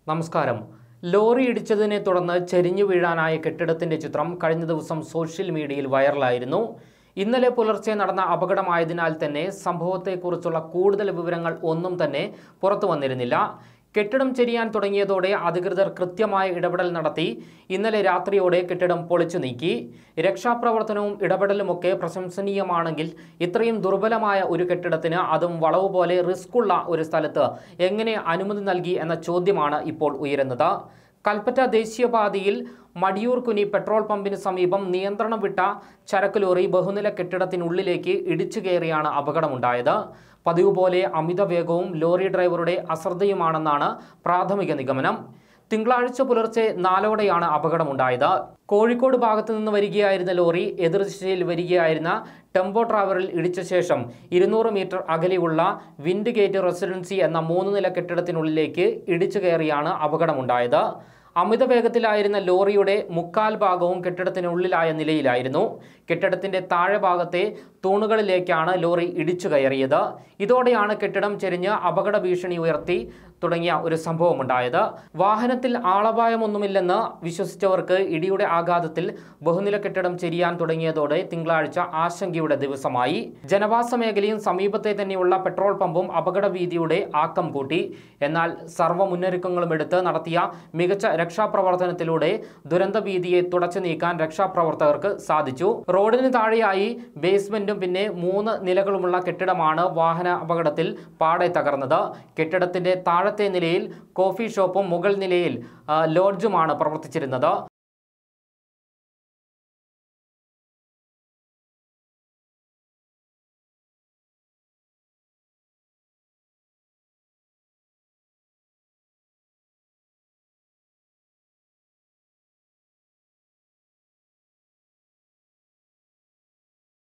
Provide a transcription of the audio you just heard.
നമസ്കാരം ലോറി ഇടിച്ചതിനെ തുടർന്ന് ചെരിഞ്ഞു വീഴാനായ കെട്ടിടത്തിന്റെ ചിത്രം കഴിഞ്ഞ ദിവസം സോഷ്യൽ മീഡിയയിൽ വൈറലായിരുന്നു ഇന്നലെ പുലർച്ചെ നടന്ന അപകടമായതിനാൽ തന്നെ സംഭവത്തെക്കുറിച്ചുള്ള കൂടുതൽ വിവരങ്ങൾ ഒന്നും തന്നെ പുറത്തു വന്നിരുന്നില്ല കെട്ടിടം ചെരിയാൻ തുടങ്ങിയതോടെ അധികൃതർ കൃത്യമായ ഇടപെടൽ നടത്തി ഇന്നലെ രാത്രിയോടെ കെട്ടിടം പൊളിച്ചു നീക്കി രക്ഷാപ്രവർത്തനവും ഇടപെടലുമൊക്കെ പ്രശംസനീയമാണെങ്കിൽ ഇത്രയും ദുർബലമായ ഒരു കെട്ടിടത്തിന് അതും വളവ് പോലെ റിസ്ക്കുള്ള ഒരു സ്ഥലത്ത് എങ്ങനെ അനുമതി നൽകി എന്ന ചോദ്യമാണ് ഇപ്പോൾ ഉയരുന്നത് കൽപ്പറ്റ ദേശീയപാതയിൽ മടിയൂർ കുനി പെട്രോൾ പമ്പിന് സമീപം നിയന്ത്രണം വിട്ട ചരക്ക് ലോറി ബഹുനില കെട്ടിടത്തിനുള്ളിലേക്ക് ഇടിച്ചു കയറിയാണ് അപകടമുണ്ടായത് പതിവ് പോലെ അമിത വേഗവും ലോറി ഡ്രൈവറുടെ അശ്രദ്ധയുമാണെന്നാണ് പ്രാഥമിക നിഗമനം തിങ്കളാഴ്ച പുലർച്ചെ നാലോടെയാണ് അപകടമുണ്ടായത് കോഴിക്കോട് ഭാഗത്തു നിന്ന് വരികയായിരുന്ന ലോറി എതിർദിശയിൽ വരികയായിരുന്ന ടെമ്പോ ട്രാവലറിൽ ഇടിച്ച ശേഷം ഇരുന്നൂറ് മീറ്റർ അകലെയുള്ള വിൻഡ് ഗേറ്റ് റെസിഡൻസി എന്ന മൂന്ന് നില കെട്ടിടത്തിനുള്ളിലേക്ക് ഇടിച്ചു കയറിയാണ് അപകടമുണ്ടായത് അമിത വേഗത്തിലായിരുന്ന ലോറിയുടെ മുക്കാൽ ഭാഗവും കെട്ടിടത്തിനുള്ളിലായ നിലയിലായിരുന്നു കെട്ടിടത്തിന്റെ താഴെ ഭാഗത്തെ തൂണുകളിലേക്കാണ് ലോറി ഇടിച്ചു കയറിയത് ഇതോടെയാണ് കെട്ടിടം ചെരിഞ്ഞ് അപകട ഭീഷണി ഉയർത്തി തുടങ്ങിയ ഒരു സംഭവമുണ്ടായത് വാഹനത്തിൽ ആളപായമൊന്നുമില്ലെന്ന് വിശ്വസിച്ചവർക്ക് ഇടിയുടെ ആഘാതത്തിൽ ബഹുനില കെട്ടിടം ചെരിയാൻ തുടങ്ങിയതോടെ തിങ്കളാഴ്ച ആശങ്കയുടെ ദിവസമായി ജനവാസ മേഖലയും സമീപത്തെ തന്നെയുള്ള പെട്രോൾ പമ്പും അപകട ഭീതിയുടെ ആക്കം കൂട്ടി എന്നാൽ സർവ്വ മുന്നൊരുക്കങ്ങളും എടുത്ത് നടത്തിയ മികച്ച രക്ഷാപ്രവർത്തനത്തിലൂടെ ദുരന്ത ഭീതിയെ തുടച്ചു നീക്കാൻ രക്ഷാപ്രവർത്തകർക്ക് സാധിച്ചു റോഡിന് താഴെയായി ബേസ്മെന്റും പിന്നെ മൂന്ന് നിലകളുമുള്ള കെട്ടിടമാണ് വാഹന അപകടത്തിൽ പാടെ തകർന്നത് കെട്ടിടത്തിന്റെ താഴത്തെ നിലയിൽ കോഫി ഷോപ്പും മുകൾ നിലയിൽ ആ, ലോഡ്ജുമാണ് പ്രവർത്തിച്ചിരുന്നത്